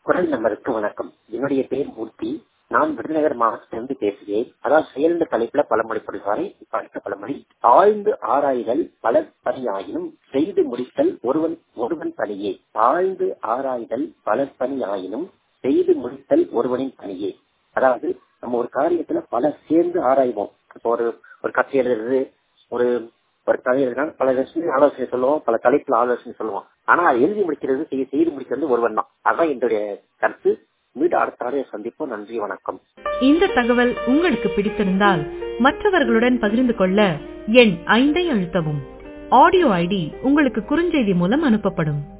குரல் நம்பருக்கு வணக்கம் என்னுடைய பெயர் மூர்த்தி நான் விருதுநகர் மாவட்டத்திலிருந்து பேசுகிறேன் அதாவது செயல்ந்த தலைப்புல பழமொழி படுவாரை இப்ப அடுத்த பழமொழி ஆழ்ந்து ஆராய்தல் பலர் பணியாயினும் செய்து முடித்தல் ஒருவன் ஒருவன் பணியே ஆழ்ந்து ஆராய்தல் பலர் பணியாயினும் செய்து முடித்தல் ஒருவனின் பணியே அதாவது நம்ம ஒரு காரியத்துல பலர் சேர்ந்து ஆராய்வோம் இப்போ ஒரு ஒரு கதை எழுதுறது ஒரு ஒரு கதை எழுதுனா பல விஷயம் ஆலோசனை சொல்லுவோம் பல தலைப்புல ஆலோசனை சொல்லுவோம் ஆனா அது எழுதி முடிக்கிறது செய்ய செய்து முடிக்கிறது ஒருவன் தான் அதான் என்னுடைய கருத்து மீண்டும் அடுத்த ஆடியோ சந்திப்போம் நன்றி வணக்கம் இந்த தகவல் உங்களுக்கு பிடித்திருந்தால் மற்றவர்களுடன் பகிர்ந்து கொள்ள எண் ஐந்தை அழுத்தவும் ஆடியோ ஐடி உங்களுக்கு குறுஞ்செய்தி மூலம் அனுப்பப்படும்